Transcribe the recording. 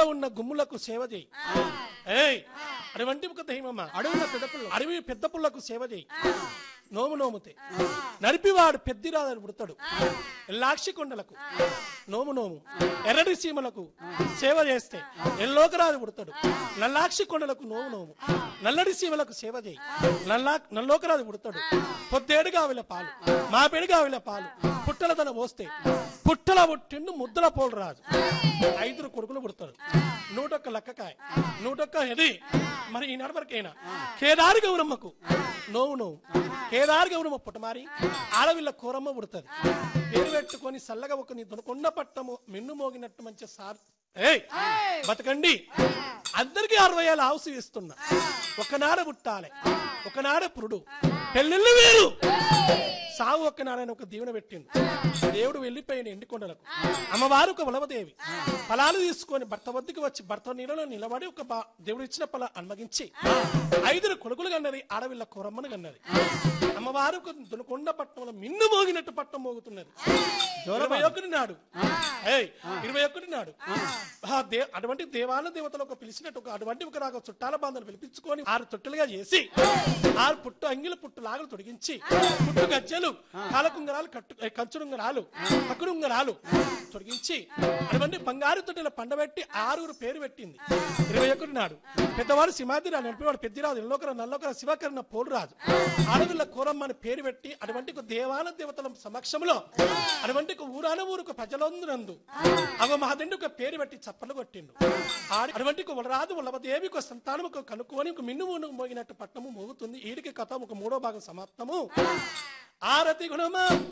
అడవిలో ఉన్న గుమ్ములకు సేవ చేయి ఏయ్ అటువంటి ఒక దైవమా అడవుల పెదపుల్లో అడవి పెద్ద పుల్లకు సేవ చేయి నోము నోముతే నరిపివాడు పెద్దిరాదని పుడతాడు లాక్షి కొండలకు నోము నోము ఎర్రటి సీమలకు సేవ చేస్తే ఎల్లోకరాజు పుడతాడు నల్లాక్షి కొండలకు నోము నోము నల్లడి సీమలకు సేవ చేయి నల్లా నల్లోకరాజు పుడతాడు పొద్దేడుగా ఆవిల పాలు మా పెడుగా ఆవిల పాలు పుట్టల తన పోస్తే పుట్టల పుట్టిండు ముద్దల పోలు రాజు ఐదుగురు కొడుకులు పుడతాడు నూటొక్క లక్కకాయ నూటొక్క ఇది మరి ఈనాడు వరకైనా కేదారి గౌరమ్మకు నోవు నోవు కేదారి గౌరమ్మ పుట్టమారి ఆడవిల్ల కూరమ్మ పుడుతుంది పేరు పెట్టుకొని సల్లగా ఒక నీ దొనకొండ పట్టము మిన్ను మోగినట్టు మంచి సార్ ఏయ్ బతకండి అందరికీ అరవై ఏళ్ళ ఆవుసు ఇస్తున్నా ఒకనాడ పుట్టాలి ఒకనాడ పురుడు పెళ్ళిళ్ళు వేరు సాగు ఒక్కనాడని ఒక దీవెన పెట్టిండు దేవుడు వెళ్ళిపోయిన ఎండికొండలకు అమ్మవారు ఒక వలవదేవి ఫలాలు తీసుకొని భర్త వద్దకు వచ్చి భర్త నీళ్ళలో నిలబడి ఒక బా- దేవుడు ఇచ్చిన ఫల అన్మగించి ఐదురు కొడుకులు కన్నది ఆడవిల్ల కూరమ్మను కన్నది అమ్మవారు ఒక దునకొండ పట్టణంలో మిన్ను మోగినట్టు పట్టం మోగుతున్నది ఇరవై ఒకటి నాడు ఏయ్, ఇరవై ఒకటి నాడు ఆ దే- అటువంటి దేవాల దేవతలు ఒక పిలిచినట్టు ఒక అటువంటి ఒక రాక చుట్టాల బాంధను పిలిపించుకొని ఆరు తొట్టులుగా చేసి ఆరు పుట్టు అంగిల పుట్టు లాగలు తొడిగించి పుట్టు గజ్జలు కాలకుంగరాలు కట్టు ఏ, కంచుడుంగరాలు పక్కుడుంగరాలు తొడిగించి అటువంటి బంగారు తొట్టెల పండబెట్టి ఆరుగురు పేరు పెట్టింది ఇరవై ఒకటి నాడు పెద్దవాడు సింహాదిరాజు నడిపేవాడు పెద్దిరాజు ఎల్లోకర నల్లొకర శివకరణ పోలురాజు ఆడవిల్ల కూరమ్మ అని పేరు పెట్టి అటువంటి ఒక దేవాల దేవతల సమక్షంలో అటువంటి ఒక ఊరాన ఊరుకు ప్రజలందునందు అవ మహాదండి ఒక పేరు పెట్టి చప్పలు కొట్టిండు ఆడి అటువంటి ఒక వలరాజు వల్లభదేవి ఒక సంతానం ఒక కనుక్కొని ఒక మిన్ను మూను మోగినట్టు పట్టణము మోగుతుంది ఈడికి కథ ఒక మూడో భాగం సమాప్తము ఆరతి గుణమా